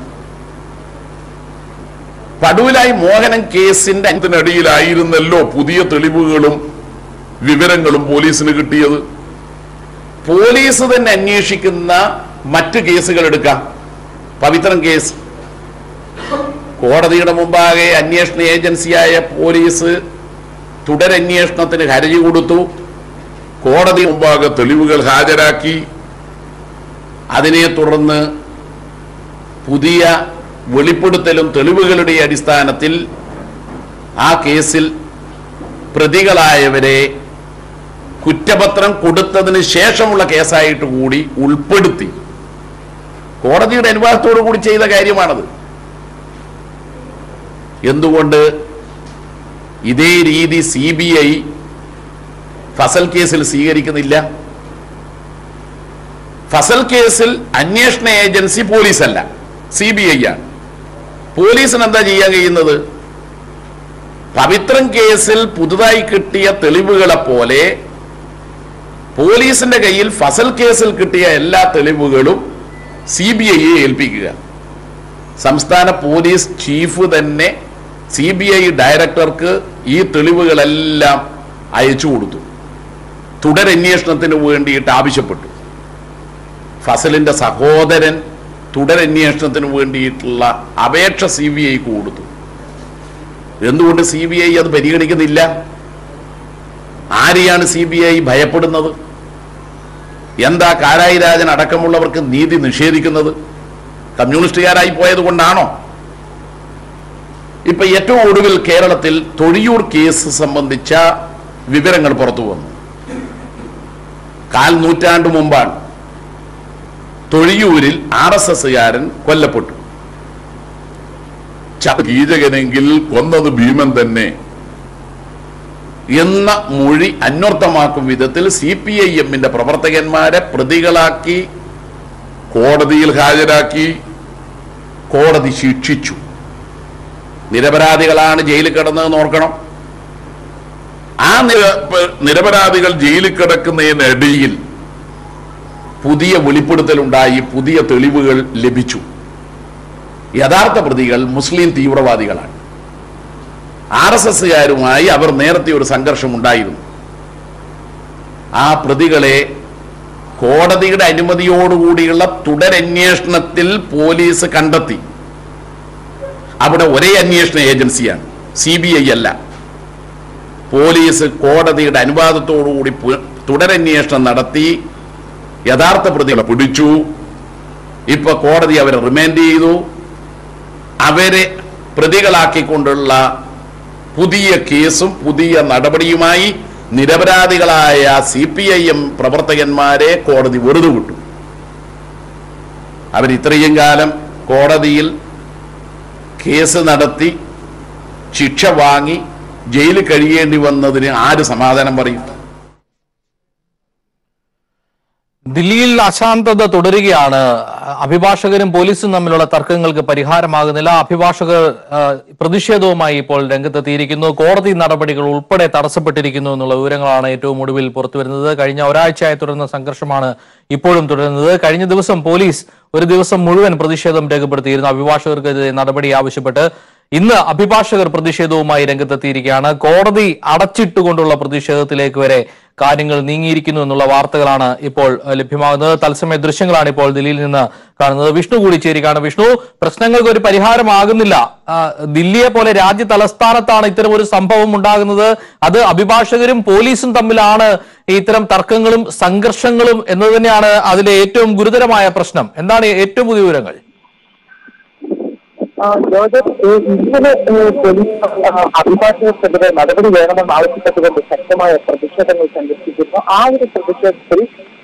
പടുവിലായി മോഹനം കേസിന്റെ അതിനടിയിലായിരുന്നല്ലോ പുതിയ തെളിവുകളും വിവരങ്ങളും പോലീസിന് കിട്ടിയത് പോലീസ് തന്നെ അന്വേഷിക്കുന്ന മറ്റ് കേസുകൾ എടുക്കാം പവിത്രൻ കേസ് കോടതിയുടെ മുമ്പാകെ അന്വേഷണ ഏജൻസിയായ പോലീസ് തുടരന്വേഷണത്തിന് ഹർജി കൊടുത്തു കോടതി മുമ്പാകെ തെളിവുകൾ ഹാജരാക്കി അതിനെ തുടർന്ന് പുതിയ വെളിപ്പെടുത്തലും തെളിവുകളുടെ അടിസ്ഥാനത്തിൽ ആ കേസിൽ പ്രതികളായവരെ കുറ്റപത്രം കൊടുത്തതിന് ശേഷമുള്ള കേസായിട്ട് കൂടി ഉൾപ്പെടുത്തി കോടതിയുടെ അനുവാദത്തോടു കൂടി ചെയ്ത കാര്യമാണത് എന്തുകൊണ്ട് ഇതേ രീതി സി ബി ഐ ഫസൽ കേസിൽ സ്വീകരിക്കുന്നില്ല ഫസൽ കേസിൽ അന്വേഷണ ഏജൻസി പോലീസല്ല സി ബി ഐ ആണ് പോലീസിന് എന്താ ചെയ്യാൻ കഴിയുന്നത് പവിത്രൻ കേസിൽ പുതുതായി കിട്ടിയ തെളിവുകളെ പോലെ പോലീസിന്റെ കയ്യിൽ ഫസൽ കേസിൽ കിട്ടിയ എല്ലാ തെളിവുകളും സി ബി ഐയെ ഏൽപ്പിക്കുക സംസ്ഥാന പോലീസ് ചീഫ് തന്നെ സി ബി ഐ ഡയറക്ടർക്ക് ഈ തെളിവുകളെല്ലാം അയച്ചു കൊടുത്തു തുടരന്വേഷണത്തിന് വേണ്ടിയിട്ട് ആവശ്യപ്പെട്ടു ഫസലിന്റെ സഹോദരൻ തുടരന്വേഷണത്തിന് വേണ്ടിയിട്ടുള്ള അപേക്ഷ സി ബി ഐക്ക് കൊടുത്തു എന്തുകൊണ്ട് സി ബി ഐ അത് പരിഗണിക്കുന്നില്ല ആരെയാണ് സി ബി ഐ ഭയപ്പെടുന്നത് എന്താ കാരായി രാജൻ അടക്കമുള്ളവർക്ക് നീതി നിഷേധിക്കുന്നത് കമ്മ്യൂണിസ്റ്റുകാരായി പോയത് കൊണ്ടാണോ ഇപ്പൊ ഏറ്റവും ഒടുവിൽ കേരളത്തിൽ തൊഴിയൂർ കേസ് സംബന്ധിച്ച വിവരങ്ങൾ പുറത്തു വന്നു കാൽ നൂറ്റാണ്ട് മുമ്പാണ് തൊഴിയൂരിൽ ആർ എസ് എസ്സുകാരൻ കൊല്ലപ്പെട്ടു ച- കീചകനെങ്കിൽ കൊന്നത് ഭീമൻ തന്നെ എന്ന മൊഴി അന്വർത്ഥമാക്കും വിധത്തിൽ സി പി ഐ എമ്മിന്റെ പ്രവർത്തകന്മാരെ പ്രതികളാക്കി കോടതിയിൽ ഹാജരാക്കി കോടതി ശിക്ഷിച്ചു നിരപരാധികളാണ് ജയിലിൽ കിടന്നതെന്ന് ഓർക്കണം ആ നിര- പ- നിരപരാധികൾ ജയിലിൽ കിടക്കുന്നതിനിടയിൽ പുതിയ വെളിപ്പെടുത്തലുണ്ടായി പുതിയ തെളിവുകൾ ലഭിച്ചു യഥാർത്ഥ പ്രതികൾ മുസ്ലിം തീവ്രവാദികളാണ് ആർ എസ് എസ്സുകാരുമായി അവർ നേരത്തെ ഒരു സംഘർഷം ഉണ്ടായിരുന്നു ആ പ്രതികളെ കോടതിയുടെ അനുമതിയോടുകൂടിയുള്ള തുടരന്വേഷണത്തിൽ പോലീസ് കണ്ടെത്തി അവിടെ ഒരേ അന്വേഷണ ഏജൻസിയാണ് സി ബി ഐ അല്ല പോലീസ് കോടതിയുടെ അനുവാദത്തോടുകൂടി പു- തുടരന്വേഷണം നടത്തി യഥാർത്ഥ പ്രതികളെ പിടിച്ചു ഇപ്പൊ കോടതി അവരെ റിമാൻഡ് ചെയ്തു അവരെ പ്രതികളാക്കിക്കൊണ്ടുള്ള പുതിയ കേസും പുതിയ നടപടിയുമായി നിരപരാധികളായ സി പി ഐ എം പ്രവർത്തകന്മാരെ കോടതി വെറുതെ വിട്ടു അവർ ഇത്രയും കാലം കോടതിയിൽ കേസ് നടത്തി ശിക്ഷ വാങ്ങി ജയിലിൽ കഴിയേണ്ടി വന്നതിന് ആര് സമാധാനം പറയും ദില്ലിയിൽ അശാന്തത തുടരുകയാണ് അഭിഭാഷകരും പോലീസും തമ്മിലുള്ള തർക്കങ്ങൾക്ക് പരിഹാരമാകുന്നില്ല അഭിഭാഷകർ ആ, പ്രതിഷേധവുമായി ഇപ്പോൾ രംഗത്തെത്തിയിരിക്കുന്നു കോടതി നടപടികൾ ഉൾപ്പെടെ തടസ്സപ്പെട്ടിരിക്കുന്നു എന്നുള്ള വിവരങ്ങളാണ് ഏറ്റവും ഒടുവിൽ പുറത്തുവരുന്നത് കഴിഞ്ഞ ഒരാഴ്ചയായി തുടരുന്ന സംഘർഷമാണ് ഇപ്പോഴും തുടരുന്നത് കഴിഞ്ഞ ദിവസം പോലീസ് ഒരു ദിവസം മുഴുവൻ പ്രതിഷേധം രേഖപ്പെടുത്തിയിരുന്നു അഭിഭാഷകർക്കെതിരെ നടപടി ആവശ്യപ്പെട്ട് ഇന്ന് അഭിഭാഷകർ പ്രതിഷേധവുമായി രംഗത്തെത്തിയിരിക്കുകയാണ് കോടതി അടച്ചിട്ടുകൊണ്ടുള്ള പ്രതിഷേധത്തിലേക്ക് വരെ കാര്യങ്ങൾ നീങ്ങിയിരിക്കുന്നു എന്നുള്ള വാർത്തകളാണ് ഇപ്പോൾ അഹ്, ലഭ്യമാകുന്നത് തത്സമയ ദൃശ്യങ്ങളാണ് ഇപ്പോൾ ദില്ലിയിൽ നിന്ന് കാണുന്നത് വിഷ്ണു കൂടി ചേരുകയാണ് വിഷ്ണു പ്രശ്നങ്ങൾക്ക് ഒരു പരിഹാരമാകുന്നില്ല ആ, ദില്ലിയെ പോലെ രാജ്യ തലസ്ഥാനത്താണ് ഇത്തരം ഒരു സംഭവം ഉണ്ടാകുന്നത് അത് അഭിഭാഷകരും പോലീസും തമ്മിലാണ് ഇത്തരം തർക്കങ്ങളും സംഘർഷങ്ങളും എന്നത് തന്നെയാണ് അതിലെ ഏറ്റവും ഗുരുതരമായ പ്രശ്നം എന്താണ് ഏറ്റവും പുതിയ വിവരങ്ങൾ ആ, ജോർജ് ഏഹ് ഇന്നലെ ഏഹ് പോലീസ് ആ, അഭിഭാഷകർക്കെതിരെ നടപടി വേണമെന്ന് ആവശ്യപ്പെട്ടുകൊണ്ട് ശക്തമായ പ്രതിഷേധങ്ങൾ സംഘടിപ്പിക്കുന്നു ആ ഒരു പ്രതിഷേധത്തിൽ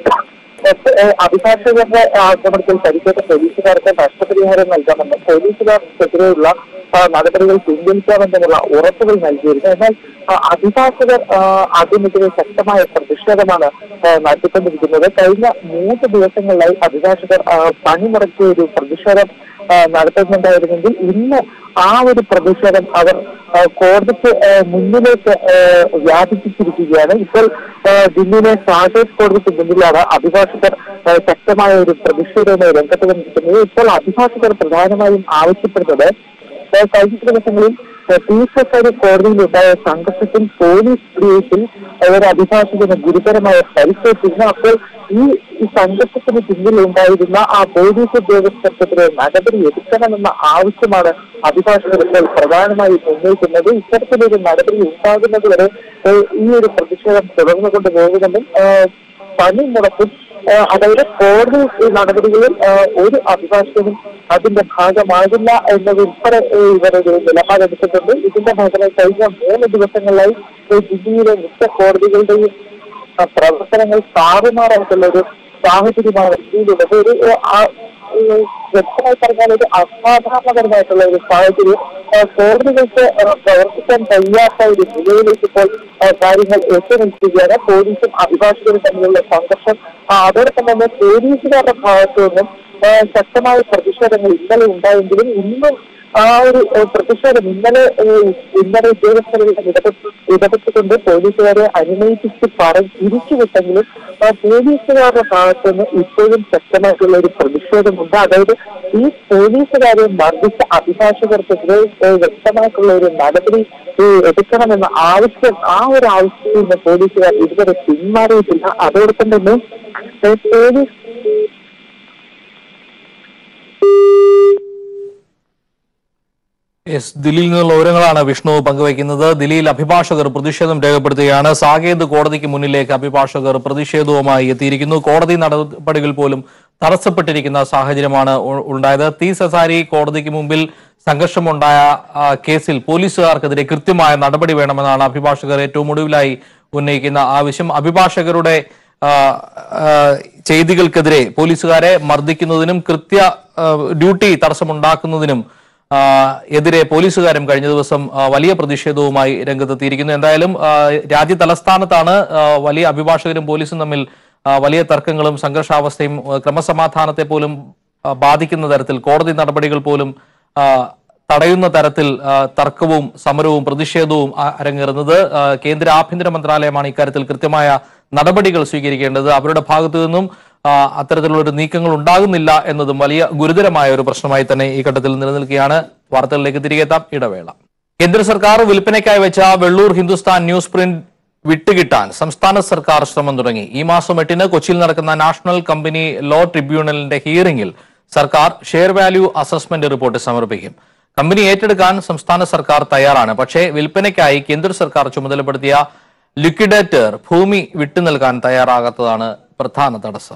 ഏഹ്, ഏഹ്, അഭിഭാഷകരുടെ ആക്രമണത്തിൽ പരിക്കേറ്റ പോലീസുകാർക്ക് നഷ്ടപരിഹാരം നൽകാമെന്നും പോലീസുകാർക്കെതിരെയുള്ള ആ, നടപടികൾ പിൻവലിക്കാമെന്നുമുള്ള ഉറപ്പുകൾ നൽകിയിരുന്നു എന്നാൽ ആ, അഭിഭാഷകർ ആ, അതിനെതിരെ ശക്തമായ പ്രതിഷേധമാണ് ആ, നടത്തിക്കൊണ്ടിരിക്കുന്നത് കഴിഞ്ഞ മൂന്ന് ദിവസങ്ങളിലായി അഭിഭാഷകർ ആ, പണിമുടക്കിയ ഒരു പ്രതിഷേധം ആ, നടത്തുന്നുണ്ടായിരുന്നെങ്കിൽ ഇന്ന് ആ ഒരു പ്രതിഷേധം അവർ ആ, കോടതിക്ക് ആ, മുന്നിലേക്ക് ആ, വ്യാപിപ്പിച്ചിരിക്കുകയാണ് ഇപ്പോൾ ആ, ദില്ലിയിലെ സാകേത് കോടതിക്ക് മുന്നിലാണ് അഭിഭാഷകർ ആ, ശക്തമായ ഒരു പ്രതിഷേധവുമായി രംഗത്ത് വന്നിരിക്കുന്നത് ഇപ്പോൾ അഭിഭാഷകർ പ്രധാനമായും ആവശ്യപ്പെടുന്നത് ആ, കഴിഞ്ഞ ദിവസങ്ങളിൽ തീർച്ചയായും കോടതിയിൽ ഉണ്ടായ സംഘർഷത്തിൽ പോലീസ് സ്റ്റേഷനിൽ ഒരു അഭിഭാഷകന് ഗുരുതരമായ പരിക്കേറ്റിരുന്നു അപ്പോൾ ഈ ഈ സംഘർഷത്തിന് പിന്നിൽ ഉണ്ടായിരുന്ന ആ പോലീസ് ഉദ്യോഗസ്ഥർക്കെതിരെ നടപടി എടുക്കണമെന്ന ആവശ്യമാണ് അഭിഭാഷകർ ഇപ്പോൾ പ്രധാനമായി ഉന്നയിക്കുന്നത് ഇത്തരത്തിലൊരു നടപടി ഉണ്ടാകുന്നതുവരെ ഏഹ്, ഈ ഒരു പ്രതിഷേധം തുടർന്നു കൊണ്ടുപോകുമെന്നും ഏഹ്, പണി മുടക്കും ഏഹ്, അതായത് കോടതി ഈ നടപടികളിൽ ഏഹ്, ഒരു അഭിഭാഷകനും അതിന്റെ ഭാഗമാകില്ല എന്നതുൾപ്പെടെ ഏഹ്, ഇവരൊരു നിലപാടെടുത്തിട്ടുണ്ട് ഇതിന്റെ ഭാഗമായി കഴിഞ്ഞ മൂന്ന് ദിവസങ്ങളിലായി ഏഹ്, ദില്ലിയിലെ മിക്ക കോടതികളുടെയും ആ, പ്രവർത്തനങ്ങൾ താറുമാറായിട്ടുള്ള ഒരു സാഹചര്യമാണ് ഇന്ത്യയിലുള്ളത് ഒരു ഏഹ്, ആ- ഏഹ്, വ്യക്തമായി പറഞ്ഞാൽ ഒരു അസാധാരണപരമായിട്ടുള്ള ഒരു സാഹചര്യം ആ, കോടതികൾക്ക് ആ, പ്രവർത്തിക്കാൻ കഴിയാത്ത ഒരു നിലയിലേക്ക് ഇപ്പോൾ ആ, കാര്യങ്ങൾ എത്തി നിൽക്കുകയാണ് പോലീസും അഭിഭാഷകരും തമ്മിലുള്ള സംഘർഷം ആ, അതോടൊപ്പം തന്നെ പോലീസുകാരുടെ ഭാഗത്തു നിന്നും ആ, ശക്തമായ പ്രതിഷേധങ്ങൾ ഇന്നലെ ഉണ്ടായെങ്കിലും ഇന്നും ആ ഒരു ഏഹ്, പ്രതിഷേധം ഇന്നലെ ഏഹ്, ഇന്നലെ ഉദ്യോഗസ്ഥരുടെ ഇടപെട്ട് ഇടപെട്ടുകൊണ്ട് പോലീസുകാരെ അനുനയിപ്പിച്ച് പറഞ്ഞ് തിരിച്ചുവിട്ടെങ്കിലും ആ പോലീസുകാരുടെ ഭാഗത്തു നിന്ന് ഇപ്പോഴും ശക്തമായിട്ടുള്ള ഒരു പ്രതിഷേധമുണ്ട് അതായത് ഈ പോലീസുകാരെ മർദ്ദിച്ച അഭിഭാഷകർക്കെതിരെ ഏഹ്, വ്യക്തമായിട്ടുള്ള ഒരു നടപടി ഏഹ്, എടുക്കണമെന്ന ആവശ്യം ആ ഒരു ആവശ്യത്തിൽ നിന്ന് പോലീസുകാർ ഇതുവരെ പിന്മാറിയിട്ടില്ല അതോടൊപ്പം തന്നെ ഏഹ്, പോലീസ് എസ് ദില്ലിയിൽ നിന്നുള്ള വിവരങ്ങളാണ് വിഷ്ണു പങ്കുവയ്ക്കുന്നത് ദില്ലിയിൽ അഭിഭാഷകർ പ്രതിഷേധം രേഖപ്പെടുത്തുകയാണ് സാകേത് കോടതിക്ക് മുന്നിലേക്ക് അഭിഭാഷകർ പ്രതിഷേധവുമായി എത്തിയിരിക്കുന്നു കോടതി നടപടികൾ പോലും തടസ്സപ്പെട്ടിരിക്കുന്ന സാഹചര്യമാണ് ഉ- ഉണ്ടായത് തീ സസാരി കോടതിക്ക് മുമ്പിൽ സംഘർഷമുണ്ടായ ആ, കേസിൽ പോലീസുകാർക്കെതിരെ കൃത്യമായ നടപടി വേണമെന്നാണ് അഭിഭാഷകർ ഏറ്റവും ഒടുവിലായി ഉന്നയിക്കുന്ന ആവശ്യം അഭിഭാഷകരുടെ ആ, ആ, ചെയ്തികൾക്കെതിരെ പോലീസുകാരെ മർദ്ദിക്കുന്നതിനും കൃത്യ ആ, ഡ്യൂട്ടി തടസ്സമുണ്ടാക്കുന്നതിനും ആ, എതിരെ പോലീസുകാരും കഴിഞ്ഞ ദിവസം ആ, വലിയ പ്രതിഷേധവുമായി രംഗത്തെത്തിയിരിക്കുന്നു എന്തായാലും ആ, രാജ്യ തലസ്ഥാനത്താണ് ആ, വലിയ അഭിഭാഷകരും പോലീസും തമ്മിൽ ആ, വലിയ തർക്കങ്ങളും സംഘർഷാവസ്ഥയും ആ, ക്രമസമാധാനത്തെ പോലും ആ, ബാധിക്കുന്ന തരത്തിൽ കോടതി നടപടികൾ പോലും ആ, തടയുന്ന തരത്തിൽ ആ, തർക്കവും സമരവും പ്രതിഷേധവും ആ- അരങ്ങേറുന്നത് ആ, കേന്ദ്ര ആഭ്യന്തര മന്ത്രാലയമാണ് ഇക്കാര്യത്തിൽ കൃത്യമായ നടപടികൾ സ്വീകരിക്കേണ്ടത് അവരുടെ ഭാഗത്തു നിന്നും ആ, അത്തരത്തിലുള്ള ഒരു നീക്കങ്ങൾ ഉണ്ടാകുന്നില്ല എന്നതും വലിയ ഗുരുതരമായ ഒരു പ്രശ്നമായി തന്നെ ഈ ഘട്ടത്തിൽ നിലനിൽക്കുകയാണ് വാർത്തകളിലേക്ക് തിരികെ എത്താം ഇടവേള കേന്ദ്ര സർക്കാർ വിൽപ്പനയ്ക്കായി വെച്ച വെള്ളൂർ ഹിന്ദുസ്ഥാൻ ന്യൂസ് പ്രിന്റ് വിട്ടുകിട്ടാൻ സംസ്ഥാന സർക്കാർ ശ്രമം തുടങ്ങി ഈ മാസം എട്ടിന് കൊച്ചിയിൽ നടക്കുന്ന നാഷണൽ കമ്പനി ലോ ട്രിബ്യൂണലിന്റെ ഹിയറിംഗിൽ സർക്കാർ ഷെയർ വാല്യൂ അസസ്മെന്റ് റിപ്പോർട്ട് സമർപ്പിക്കും കമ്പനി ഏറ്റെടുക്കാൻ സംസ്ഥാന സർക്കാർ തയ്യാറാണ് പക്ഷേ വിൽപ്പനയ്ക്കായി കേന്ദ്ര സർക്കാർ ചുമതലപ്പെടുത്തിയ ലിക്വിഡേറ്റർ ഭൂമി വിട്ടു നൽകാൻ തയ്യാറാകാത്തതാണ് പ്രധാന തടസ്സം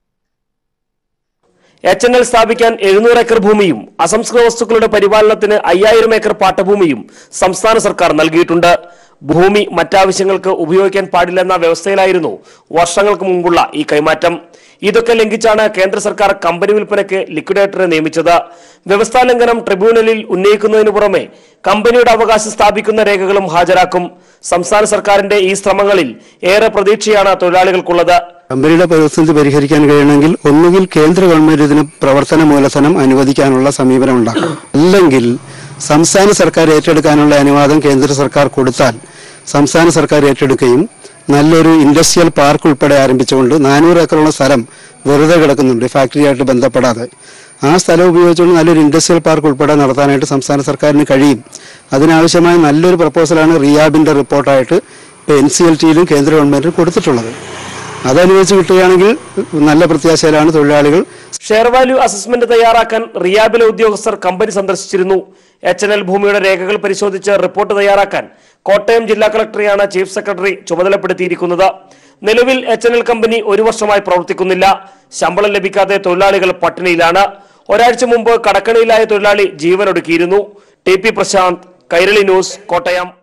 എച്ച് എൻ എൽ സ്ഥാപിക്കാൻ എഴുന്നൂറ് ഏക്കർ ഭൂമിയും അസംസ്കൃത വസ്തുക്കളുടെ പരിപാലനത്തിന് അയ്യായിരം ഏക്കർ പാട്ടഭൂമിയും സംസ്ഥാന സർക്കാർ നൽകിയിട്ടുണ്ട് ഭൂമി മറ്റാവശ്യങ്ങൾക്ക് ഉപയോഗിക്കാൻ പാടില്ലെന്ന വ്യവസ്ഥയിലായിരുന്നു വർഷങ്ങൾക്ക് മുമ്പുള്ള ഈ കൈമാറ്റം ഇതൊക്കെ ലംഘിച്ചാണ് കേന്ദ്ര സർക്കാർ കമ്പനി വിൽപ്പനയ്ക്ക് ലിക്വിഡേറ്ററെ നിയമിച്ചത് വ്യവസ്ഥാ ലംഘനം ട്രിബ്യൂണലിൽ ഉന്നയിക്കുന്നതിനു പുറമെ കമ്പനിയുടെ അവകാശം സ്ഥാപിക്കുന്ന രേഖകളും ഹാജരാക്കും സംസ്ഥാന സർക്കാരിന്റെ ഈ ശ്രമങ്ങളിൽ ഏറെ പ്രതീക്ഷയാണ് തൊഴിലാളികൾക്കുള്ളത് കമ്പനിയുടെ പ്രതിസന്ധി പരിഹരിക്കാൻ കഴിയണമെങ്കിൽ ഒന്നുകിൽ കേന്ദ്ര ഗവൺമെന്റ് ഇതിന് പ്രവർത്തന മൂലധനം അനുവദിക്കാനുള്ള സമീപനം ഉണ്ടാക്കണം അല്ലെങ്കിൽ സംസ്ഥാന സർക്കാർ ഏറ്റെടുക്കാനുള്ള അനുവാദം കേന്ദ്ര സർക്കാർ കൊടുത്താൽ സംസ്ഥാന സർക്കാർ ഏറ്റെടുക്കുകയും നല്ലൊരു ഇൻഡസ്ട്രിയൽ പാർക്ക് ഉൾപ്പെടെ ആരംഭിച്ചുകൊണ്ട് നാനൂറ് ഏക്കറോളം സ്ഥലം വെറുതെ കിടക്കുന്നുണ്ട് ഫാക്ടറിയായിട്ട് ബന്ധപ്പെടാതെ ആ സ്ഥലം ഉപയോഗിച്ചുകൊണ്ട് നല്ലൊരു ഇൻഡസ്ട്രിയൽ പാർക്ക് ഉൾപ്പെടെ നടത്താനായിട്ട് സംസ്ഥാന സർക്കാരിന് കഴിയും അതിനാവശ്യമായ നല്ലൊരു പ്രപ്പോസലാണ് റിയാബിന്റെ റിപ്പോർട്ടായിട്ട് ഇപ്പോൾ എൻ സി എൽ ടിയിലും കേന്ദ്ര ഗവൺമെന്റിനും കൊടുത്തിട്ടുള്ളത് അതനുവദിച്ച് കിട്ടുകയാണെങ്കിൽ നല്ല പ്രത്യാശയിലാണ് തൊഴിലാളികൾ ഷെയർ വാല്യൂ അസസ്മെന്റ് തയ്യാറാക്കാൻ റിയാബിലെ ഉദ്യോഗസ്ഥർ കമ്പനി സന്ദർശിച്ചിരുന്നു എച്ച് എൻ എൽ ഭൂമിയുടെ രേഖകൾ പരിശോധിച്ച് റിപ്പോർട്ട് തയ്യാറാക്കാൻ കോട്ടയം ജില്ലാ കളക്ടറെയാണ് ചീഫ് സെക്രട്ടറി ചുമതലപ്പെടുത്തിയിരിക്കുന്നത് നിലവിൽ എച്ച് എൻ എൽ കമ്പനി ഒരു വർഷമായി പ്രവർത്തിക്കുന്നില്ല ശമ്പളം ലഭിക്കാതെ തൊഴിലാളികൾ പട്ടിണിയിലാണ് ഒരാഴ്ച മുമ്പ് കടക്കണിയിലായ തൊഴിലാളി ജീവനൊടുക്കിയിരുന്നു T P Prashanth Kairali news Kottayam